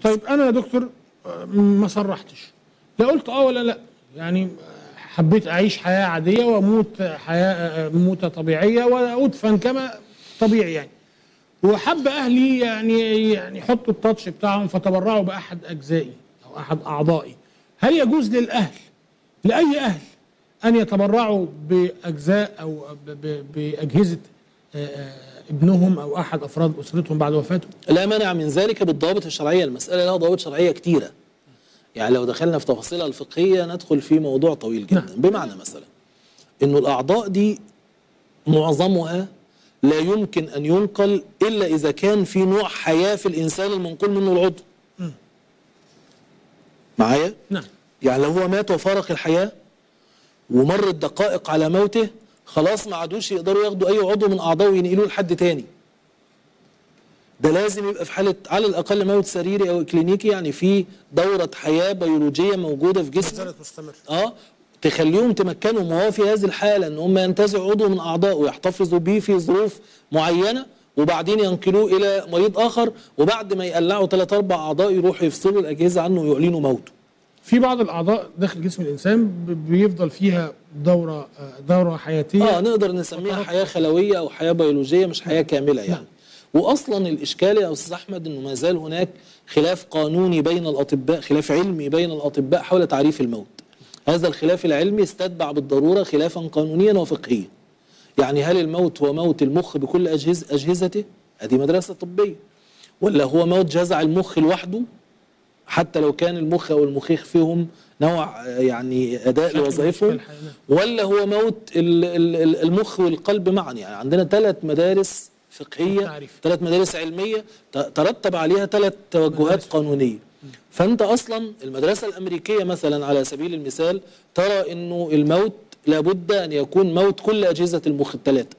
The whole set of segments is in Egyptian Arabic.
طيب انا يا دكتور آه، ما صرحتش لا قلت اه ولا لا يعني آه، حبيت اعيش حياه عاديه واموت حياه آه، موته طبيعيه وادفن كما طبيعي يعني وحب اهلي يعني يعني يحطوا التاتش بتاعهم فتبرعوا باحد اجزائي او احد اعضائي هل يجوز للاهل لاي اهل ان يتبرعوا باجزاء او ب- ب- باجهزه آه، آه، ابنهم او احد افراد اسرتهم بعد وفاته لا مانع من ذلك بالضوابط الشرعيه المساله لها ضوابط شرعيه كتيره يعني لو دخلنا في تفاصيلها الفقهيه ندخل في موضوع طويل جدا نعم. بمعنى مثلا انه الاعضاء دي معظمها لا يمكن ان ينقل الا اذا كان في نوع حياه في الانسان المنقول منه العضو معايا نعم يعني لو هو مات وفارق الحياه ومرت دقائق على موته خلاص ما عادوش يقدروا ياخدوا اي عضو من اعضائه وينقلوه لحد تاني ده لازم يبقى في حاله على الاقل موت سريري او كلينيكي يعني في دوره حياه بيولوجيه موجوده في جسمه مستمر اه تخليهم تمكنهم وهو في هذه الحاله ان هم ينتزعوا عضو من اعضائه ويحتفظوا به في ظروف معينه وبعدين ينقلوه الى مريض اخر وبعد ما يقلعوا ثلاث اربع اعضاء يروحوا يفصلوا الاجهزه عنه ويعلنوا موته في بعض الاعضاء داخل جسم الانسان ب- بيفضل فيها دوره آه، دوره حياتيه اه نقدر نسميها حياه خلويه او حياه بيولوجيه مش حياه كامله يعني واصلا الاشكال يا استاذ احمد انه ما زال هناك خلاف قانوني بين الاطباء خلاف علمي بين الاطباء حول تعريف الموت هذا الخلاف العلمي استتبع بالضروره خلافا قانونيا وفقهيا يعني هل الموت هو موت المخ بكل أجهز اجهزته ادي مدرسه طبيه ولا هو موت جزع المخ لوحده حتى لو كان المخ او المخيخ فيهم نوع آه، يعني اداء شكل لوظائفهم من أشكال الحياة. ولا هو موت ال- ال- ال- المخ والقلب معا يعني عندنا ثلاث مدارس فقهيه تعريف. ثلاث مدارس علميه ت- ترتب عليها ثلاث توجهات مدارس. قانونيه فانت اصلا المدرسه الامريكيه مثلا على سبيل المثال ترى انه الموت لابد ان يكون موت كل اجهزه المخ الثلاثه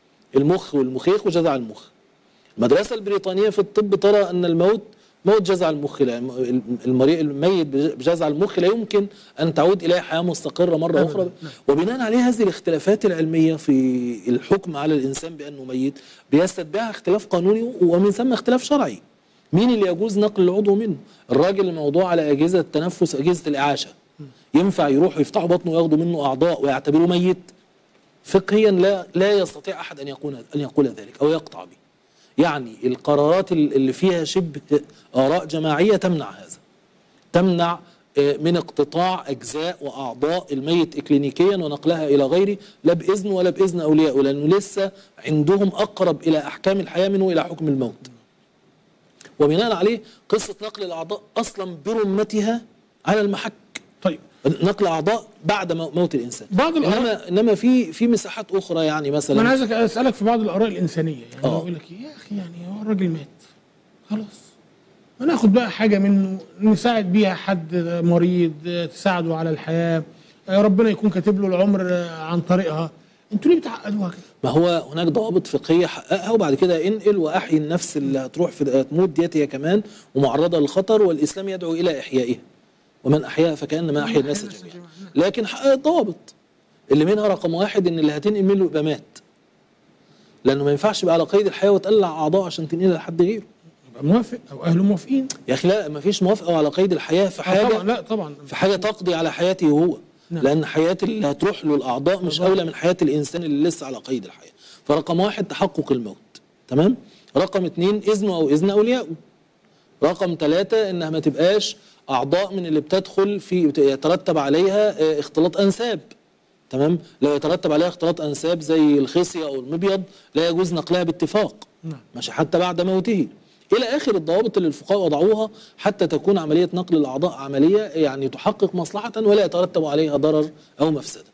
المخ والمخيخ وجذع المخ المدرسة البريطانية في الطب ترى أن الموت موت جزع المخ لا المريء الميت بجزع المخ لا يمكن أن تعود إليه حياة مستقرة مرة أبداً، أخرى نعم. وبناء عليه هذه الاختلافات العلمية في الحكم على الإنسان بأنه ميت بيستتبعها اختلاف قانوني ومن ثم اختلاف شرعي مين اللي يجوز نقل العضو منه الراجل الموضوع على أجهزة التنفس أجهزة الإعاشة ينفع يروحوا يفتحوا بطنه وياخدوا منه أعضاء ويعتبروه ميت فقهيا لا لا يستطيع احد ان يقول ان يقول ذلك او يقطع به. يعني القرارات اللي فيها شبه اراء جماعيه تمنع هذا. تمنع آه، من اقتطاع اجزاء واعضاء الميت اكلينيكيا ونقلها الى غيره لا باذن ولا باذن اوليائه لانه لسه عندهم اقرب الى احكام الحياه منه الى حكم الموت. وبناء عليه قصه نقل الاعضاء اصلا برمتها على المحك. طيب نقل اعضاء بعد مو- موت الانسان بعض الآراء- انما انما في في مساحات اخرى يعني ما انا مثلا عايزك اسالك في بعض الاراء الانسانيه يعني آه. هو يقول لك إيه، يا اخي يعني هو الراجل مات خلاص ما ناخد بقى حاجه منه نساعد بيها حد مريض آه، تساعده على الحياه آه، ربنا يكون كاتب له العمر آه، عن طريقها انتوا ليه بتعقدوها كده؟ ما هو هناك ضوابط فقهيه حققها وبعد كده انقل واحيي النفس اللي هتروح في هتموت ديت هي كمان ومعرضه للخطر والاسلام يدعو الى احيائها ومن احياها فكانما احيا الناس جميعا لكن حققت ضوابط اللي منها رقم واحد ان اللي هتنقل منه يبقى مات لانه ما ينفعش يبقى على قيد الحياه وتقلع اعضاء عشان تنقلها لحد غيره يبقى موافق او اهله موافقين يا اخي لا ما فيش موافقه على قيد الحياه في آه حاجه طبعا لا طبعا في حاجه تقضي على حياته هو نعم. لان حياه اللي هتروح له الاعضاء مش طبعا. اولى من حياه الانسان اللي لسه على قيد الحياه فرقم واحد تحقق الموت تمام رقم اتنين اذنه او اذن اوليائه رقم ثلاثة انها ما تبقاش اعضاء من اللي بتدخل في يترتب عليها آه، اختلاط انساب تمام لو يترتب عليها اختلاط انساب زي الخصيه او المبيض لا يجوز نقلها باتفاق نعم. ماشي حتى بعد موته الى اخر الضوابط اللي الفقهاء وضعوها حتى تكون عمليه نقل الاعضاء عمليه يعني تحقق مصلحه ولا يترتب عليها ضرر او مفسده